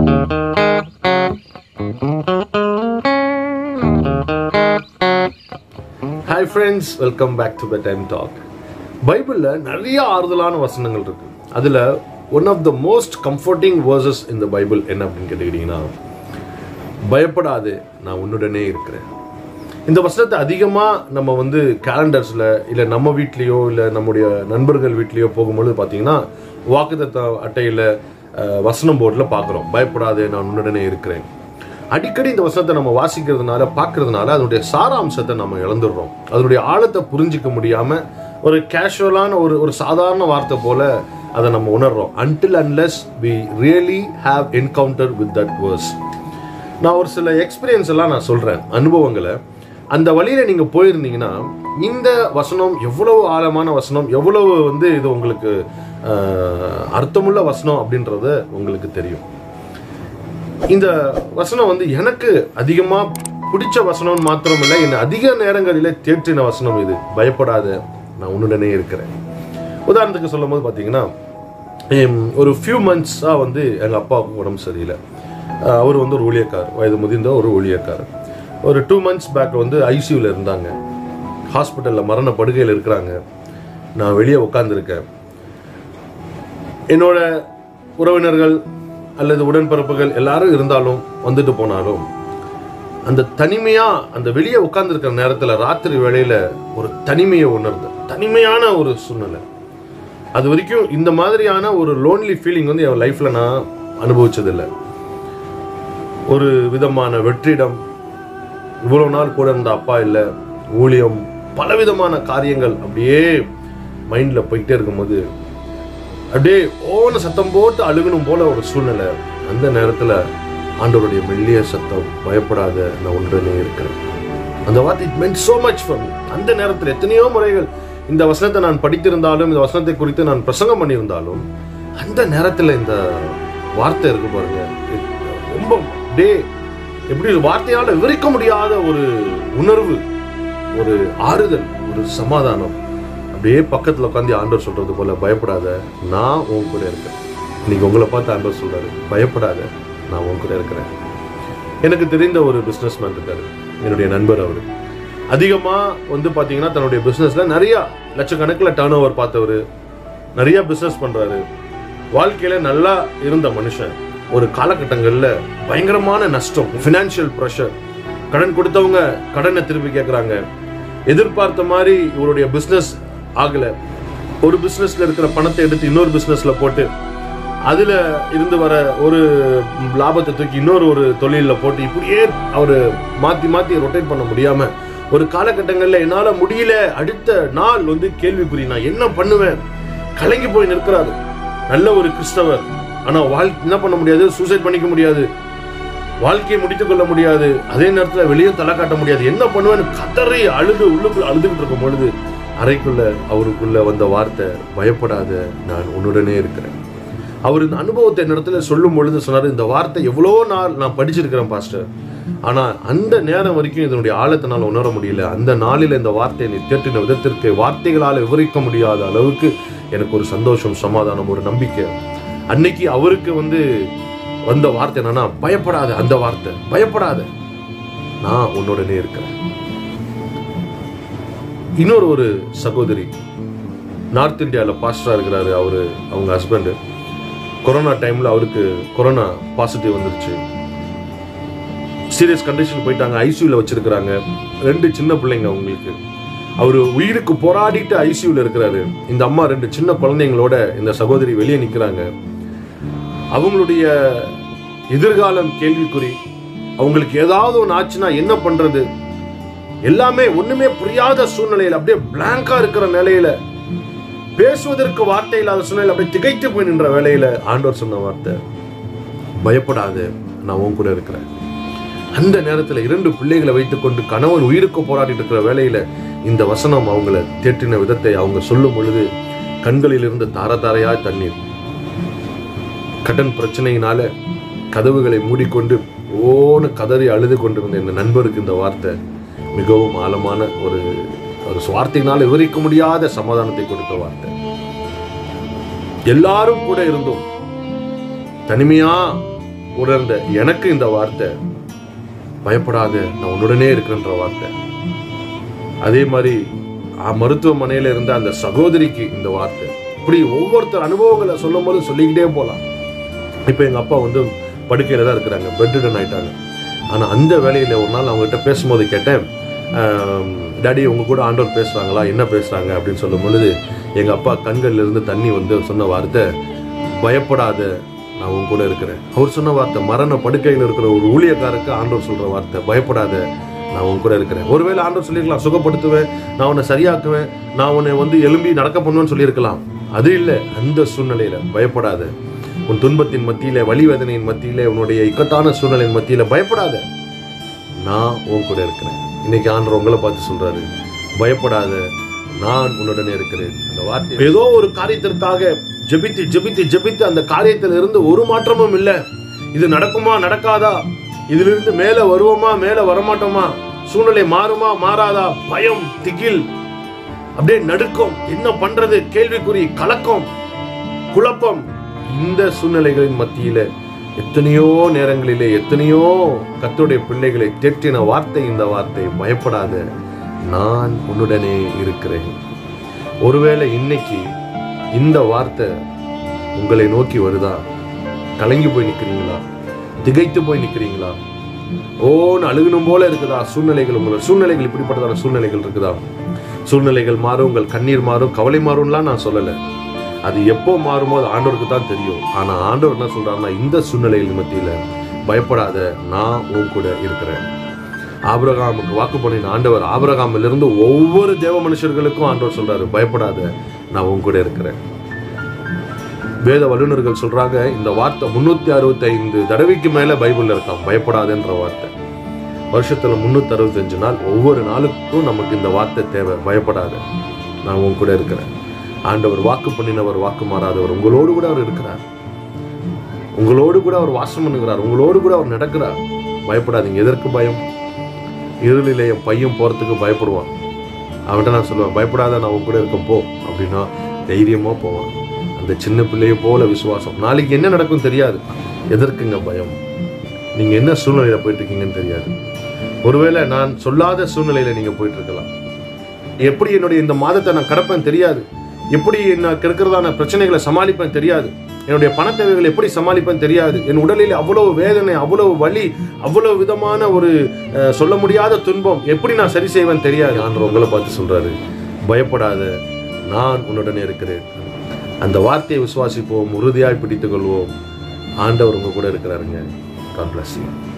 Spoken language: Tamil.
hi friends welcome back to the time talk பைபிளில் நிறைய ஆறுதலான வசனங்கள் இருக்கு அதில் one of the most comforting verses இந்த பைபிள் என்ன அப்படின்னு கேட்டுக்கிட்டிங்கன்னா பயப்படாது நான் உன்னுடனே இருக்கிறேன் இந்த வசனத்தை அதிகமாக நம்ம வந்து கேலண்டர்ஸில் இல்லை நம்ம வீட்லேயோ இல்லை நம்முடைய நண்பர்கள் வீட்லேயோ போகும்பொழுது பார்த்தீங்கன்னா வாக்குத்தத்த அட்டையில் அஹ், வசனம் போர்டில் பார்க்குறோம் பயப்படாது நான் உன்னுடனே இருக்கிறேன் அடிக்கடி இந்த வசனத்தை நம்ம வாசிக்கிறதுனால பார்க்கறதுனால அதனுடைய சாராம்சத்தை நம்ம இழந்துடுறோம் அதனுடைய ஆழத்தை புரிஞ்சிக்க முடியாம ஒரு கேஷுவலான ஒரு ஒரு சாதாரண வார்த்தை போல அதை நம்ம உணர்றோம் until unless we really have encounter with that verse நான் ஒரு சில எக்ஸ்பீரியன்ஸ் எல்லாம் நான் சொல்றேன் அனுபவங்களை அந்த வழியில நீங்க போயிருந்தீங்கன்னா இந்த வசனம் எவ்வளவு ஆழமான வசனம் எவ்வளவு வந்து இது உங்களுக்கு ஆஹ், அர்த்தமுள்ள வசனம் அப்படின்றது உங்களுக்கு தெரியும் இந்த வசனம் வந்து எனக்கு அதிகமா பிடிச்ச வசனம் மாத்திரம் இல்லை என்னை அதிக நேரங்களிலே தேற்றின வசனம் இது பயப்படாத நான் உன்னுடனே இருக்கிறேன் உதாரணத்துக்கு சொல்லும் போது பார்த்தீங்கன்னா எம், ஒரு ஃபியூ மந்த்ஸாக வந்து எங்கள் அப்பாவுக்கு உடம்பு சரியில்லை அஹ் அவர் வந்து ஒரு ஊழியக்கார் வயது முதிர்ந்த ஒரு ஊழியக்கார் ஒரு டூ மந்த்ஸ் பேக் வந்து ஐசியூவில் இருந்தாங்க ஹாஸ்பிட்டலில் மரண படுகையில் இருக்கிறாங்க நான் வெளியே உட்காந்துருக்கேன் என்னோட உறவினர்கள் அல்லது உடன்பிறப்புகள் எல்லாரும் இருந்தாலும் வந்துட்டு போனாலும் அந்த தனிமையா அந்த வெளியே உட்கார்ந்துருக்கிற நேரத்துல ராத்திரி வேளையில ஒரு தனிமையை உணர்ந்து தனிமையான ஒரு சூழ்நிலை அது வரைக்கும் இந்த மாதிரியான ஒரு லோன்லி ஃபீலிங் வந்து என் லைஃப்ல நான் அனுபவிச்சதில்லை ஒரு விதமான வெற்றிடம் இவ்வளவு நாள் கூட இருந்த அப்பா இல்லை ஊழியம் பலவிதமான காரியங்கள் அப்படியே மைண்ட்ல போயிட்டே இருக்கும்போது அப்படியே ஓன சத்தம் போட்டு அழுகணும் போல ஒரு சூழ்நிலை அந்த நேரத்துல ஆண்டவருடைய மெல்லிய சத்தம் பயப்படாத நான் ஒன்றுனே இருக்கிறேன் அந்த வார்த்தை it meant so much for me அந்த நேரத்தில் எத்தனையோ முறைகள் இந்த வசனத்தை நான் படித்திருந்தாலும் இந்த வசனத்தை குறித்து நான் பிரசங்கம் பண்ணியிருந்தாலும் அந்த நேரத்தில் இந்த வார்த்தை இருக்கு பாருங்க it ரொம்ப டே எப்படி ஒரு வார்த்தையால விவரிக்க முடியாத ஒரு உணர்வு ஒரு ஆறுதல் ஒரு சமாதானம் அப்படியே பக்கத்துல உட்காந்து ஆண்டவர் சொல்றது போல பயப்படாத நான் உன் கூட இருக்கேன் இன்னைக்கு உங்களை பார்த்து ஆண்டவர் சொல்றாரு பயப்படாத நான் உன் கூட இருக்கிறேன் எனக்கு தெரிந்த ஒரு பிஸ்னஸ் மேன் இருக்காரு என்னுடைய நண்பர் அவரு அதிகமா வந்து பாத்தீங்கன்னா தன்னுடைய பிசினஸ்ல நிறைய லட்சக்கணக்கில் டர்ன் ஓவர் பார்த்தவர் நிறைய பிசினஸ் பண்றாரு வாழ்க்கையில நல்லா இருந்த மனுஷன் ஒரு காலகட்டங்கள்ல பயங்கரமான நஷ்டம் ஃபினான்ஷியல் ப்ரெஷர் கடன் கொடுத்தவங்க கடனை திருப்பி கேட்குறாங்க எதிர்பார்த்த மாதிரி இவருடைய பிசினஸ் ஆகல ஒரு பிசினஸ்ல இருக்கிற பணத்தை எடுத்து இன்னொரு பிசினஸ்ல போட்டு அதுல இருந்து வர ஒரு லாபத்தை தூக்கி இன்னொரு ஒரு தொழில்ல போட்டு இப்படியே அவரு மாத்தி மாத்தி ரொட்டேட் பண்ண முடியாம ஒரு காலகட்டங்கள்ல என்னால முடியல அடுத்த நாள் வந்து கேள்விக்குறி நான் என்ன பண்ணுவேன் கலங்கி போய் நிற்கிறாரு நல்ல ஒரு கிறிஸ்தவர் ஆனா வாழ் என்ன பண்ண முடியாது சூசைட் பண்ணிக்க முடியாது வாழ்க்கையை முடித்துக் கொள்ள முடியாது அதே நேரத்துல வெளியே தலை காட்ட முடியாது என்ன பண்ணுவேன்னு கதறி அழுது உள்ளுக்குள்ள அழுதுகிட்டு இருக்கும் பொழுது அறைக்குள்ள அவருக்குள்ள வந்த வார்த்தை பயப்படாத நான் உன்னுடனே இருக்கிறேன் அவர் இந்த அனுபவத்தை என்னிடத்துல சொல்லும் பொழுது சொன்னார் இந்த வார்த்தை எவ்வளோ நாள் நான் படிச்சிருக்கிறேன் பாஸ்டர் ஆனா அந்த நேரம் வரைக்கும் இதனுடைய ஆழத்தினால் உணர முடியல அந்த நாளில் இந்த வார்த்தையை நீ தேற்றின விதத்திற்கு வார்த்தைகளால் விவரிக்க முடியாத அளவுக்கு எனக்கு ஒரு சந்தோஷம் சமாதானம் ஒரு நம்பிக்கை அன்னைக்கு அவருக்கு வந்து வந்த வார்த்தை என்னன்னா பயப்படாத அந்த வார்த்தை பயப்படாத நான் உன்னுடனே இருக்கிறேன் இன்னொரு ஒரு சகோதரி நார்த் இந்தியாவில் பாஸ்டரா இருக்கிறாரு அவரு அவங்க ஹஸ்பண்ட் கொரோனா டைம்ல அவருக்கு கொரோனா பாசிட்டிவ் வந்துருச்சு சீரியஸ் கண்டிஷன் போயிட்டாங்க ஐசியூல வச்சிருக்கிறாங்க ரெண்டு சின்ன பிள்ளைங்க அவங்களுக்கு அவர் உயிருக்கு போராடிட்டு ஐசியூல இருக்கிறாரு இந்த அம்மா ரெண்டு சின்ன குழந்தைங்களோட இந்த சகோதரி வெளியே நிக்கிறாங்க அவங்களுடைய எதிர்காலம் கேள்விக்குறி அவங்களுக்கு ஏதாவது ஒன்று ஆச்சுன்னா என்ன பண்றது எல்லாமே ஒண்ணுமே புரியாத சூழ்நிலையில அப்படியே பிளாங்கா இருக்கிற நிலையில பேசுவதற்கு வார்த்தை இல்லாத சூழ்நிலையில அப்படியே திகைத்து போய் நின்ற வேலையில ஆண்டவர் சொன்ன வார்த்தை பயப்படாத நான் உன் கூட இருக்கிறேன் அந்த நேரத்துல இரண்டு பிள்ளைகளை வைத்துக்கொண்டு கணவன் உயிருக்கு போராடிட்டு இருக்கிற வேலையில இந்த வசனம் அவங்கள தேற்றின விதத்தை அவங்க சொல்லும் பொழுது கண்களில் இருந்து தார தாரையா தண்ணீர் கடன் பிரச்சனையினால கதவுகளை மூடிக்கொண்டு ஓன்னு கதறி அழுது கொண்டிருந்த இந்த நண்பருக்கு இந்த வார்த்தை மிகவும் ஆழமான ஒரு ஒரு வார்த்தையினால் விவரிக்க முடியாத சமாதானத்தை கொடுத்த வார்த்தை எல்லாரும் கூட இருந்தோம் தனிமையா உணர்ந்த எனக்கு இந்த வார்த்தை பயப்படாத நான் உன்னுடனே இருக்கிறேன்ற வார்த்தை அதே மாதிரி அஹ், மருத்துவமனையில இருந்த அந்த சகோதரிக்கு இந்த வார்த்தை இப்படி ஒவ்வொருத்தர் அனுபவங்களை சொல்லும் போது சொல்லிக்கிட்டே போகலாம் இப்போ எங்கள் அப்பா வந்து படுக்கையில் தான் இருக்கிறாங்க பெட்ரிடன் ஆயிட்டாங்க ஆனால் அந்த வேலையில் ஒரு நாள் அவங்ககிட்ட பேசும்போது கேட்டேன் டாடி உங்க கூட ஆண்டவர் பேசுகிறாங்களா என்ன பேசுகிறாங்க அப்படின்னு சொல்லும் பொழுது எங்கள் அப்பா கண்கள்ல இருந்து தண்ணி வந்து சொன்ன வார்த்தை பயப்படாத நான் உன் கூட இருக்கிறேன் அவர் சொன்ன வார்த்தை மரண படுக்கையில் இருக்கிற ஒரு ஊழியக்காரருக்கு ஆண்டவர் சொல்கிற வார்த்தை பயப்படாத நான் உன் கூட இருக்கிறேன் ஒருவேளை ஆண்டவர் சொல்லியிருக்கலாம் சுகப்படுத்துவேன் நான் உன்னை சரியாக்குவேன் நான் உன்னை வந்து எலும்பி நடக்க பண்ணுவேன்னு சொல்லியிருக்கலாம் அது இல்லை அந்த சூழ்நிலையில பயப்படாத உன் துன்பத்தின் மத்தியில வலிவேதனையின் மத்தியில உன்னுடைய இக்கட்டான சூழ்நிலையின் மத்தியில பயப்படாத நான் உன் கூட இருக்கிறேன் இன்னைக்கு ஆண்டவர் உங்களை பார்த்து சொல்றாரு பயப்படாத நான் உன்னுடனே இருக்கிறேன் அந்த வார்த்தை ஏதோ ஒரு காரியத்திற்காக ஜெபித்து ஜெபித்து ஜெபித்து அந்த காரியத்தில் இருந்து ஒரு மாற்றமும் இல்லை இது நடக்குமா நடக்காதா இதிலிருந்து மேல வருவோமா மேல வரமாட்டோமா சூழ்நிலை மாறுமா மாறாதா பயம் திகில் அப்படியே நடுக்கம் என்ன பண்றது கேள்விக்குறி கலக்கம் குழப்பம் இந்த சூழ்நிலைகளின் மத்தியில எத்தனையோ நேரங்களிலே எத்தனையோ கர்த்தருடைய பிள்ளைகளை தேற்றின வார்த்தை இந்த வார்த்தை பயப்படாத நான் உன்னுடனே இருக்கிறேன் ஒருவேளை இன்னைக்கு இந்த வார்த்தை உங்களை நோக்கி வருதா கலங்கி போய் நிக்கிறீங்களா திகைத்து போய் நிக்கிறீங்களா ஓன்னு அழுகணும் போல இருக்குதா சூழ்நிலைகள் உங்களோட சூழ்நிலைகள் இப்படிப்பட்டதான சூழ்நிலைகள் இருக்குதா சூழ்நிலைகள் மாறும் உங்கள் கண்ணீர் மாறும் கவலை மாறும்லாம் நான் சொல்லலை அது எப்போ மாறுமோ அது ஆண்டவருக்கு தான் தெரியும் ஆனா ஆண்டவர் என்ன சொல்றாருன்னா இந்த சூழ்நிலைகள் மத்தியில பயப்படாத நான் உன் கூட இருக்கிறேன் ஆபிரகாமுக்கு வாக்கு பண்ணின ஆண்டவர் ஆபிரகாமிலிருந்து ஒவ்வொரு தேவ மனுஷர்களுக்கும் ஆண்டவர் சொல்றாரு பயப்படாத நான் உன் கூட இருக்கிறேன் வேத வல்லுநர்கள் சொல்றாங்க இந்த வார்த்தை முன்னூத்தி அறுபத்தி ஐந்து தடவைக்கு மேல பைபிள்ல இருக்காம் பயப்படாதன்ற வார்த்தை வருஷத்துல முன்னூத்தி அறுபத்தஞ்சு நாள் ஒவ்வொரு நாளுக்கும் நமக்கு இந்த வார்த்தை தேவை பயப்படாத நான் உன் கூட இருக்கிறேன் ஆண்டவர் வாக்கு பண்ணினவர் வாக்கு மாறாதவர் உங்களோடு கூட அவர் இருக்கிறார் உங்களோடு கூட அவர் வாசம் பண்ணுகிறார் உங்களோடு கூட அவர் நடக்கிறார் பயப்படாதீங்க எதற்கு பயம் இருளிலே என் பையன் போறதுக்கு பயப்படுவான் அவன்கிட்ட நான் சொல்லுவேன் பயப்படாத நான் உன் கூட இருக்க போ அப்படின்னா தைரியமா போவான் அந்த சின்ன பிள்ளையை போல விசுவாசம் நாளைக்கு என்ன நடக்கும் தெரியாது எதற்குங்க பயம் நீங்க என்ன சூழ்நிலையில போயிட்டு இருக்கீங்கன்னு தெரியாது ஒருவேளை நான் சொல்லாத சூழ்நிலையில நீங்க போயிட்டு இருக்கலாம் எப்படி என்னுடைய இந்த மாதத்தை நான் கடப்பேன் தெரியாது எப்படி நான் இருக்கிறதான பிரச்சனைகளை சமாளிப்பேன் தெரியாது என்னுடைய பண தேவைகளை எப்படி சமாளிப்பேன் தெரியாது என் உடலில் அவ்வளவு வேதனை அவ்வளவு வலி அவ்வளவு விதமான ஒரு அஹ், சொல்ல முடியாத துன்பம் எப்படி நான் சரி செய்வேன் தெரியாது ஆண்டவர் உங்களை பார்த்து சொல்றாரு பயப்படாத நான் உன்னுடனே இருக்கிறேன் அந்த வார்த்தையை விசுவாசிப்போம் உறுதியாய் பிடித்துக் கொள்வோம் ஆண்டவர் உங்க கூட இருக்கிறாருங்க God bless you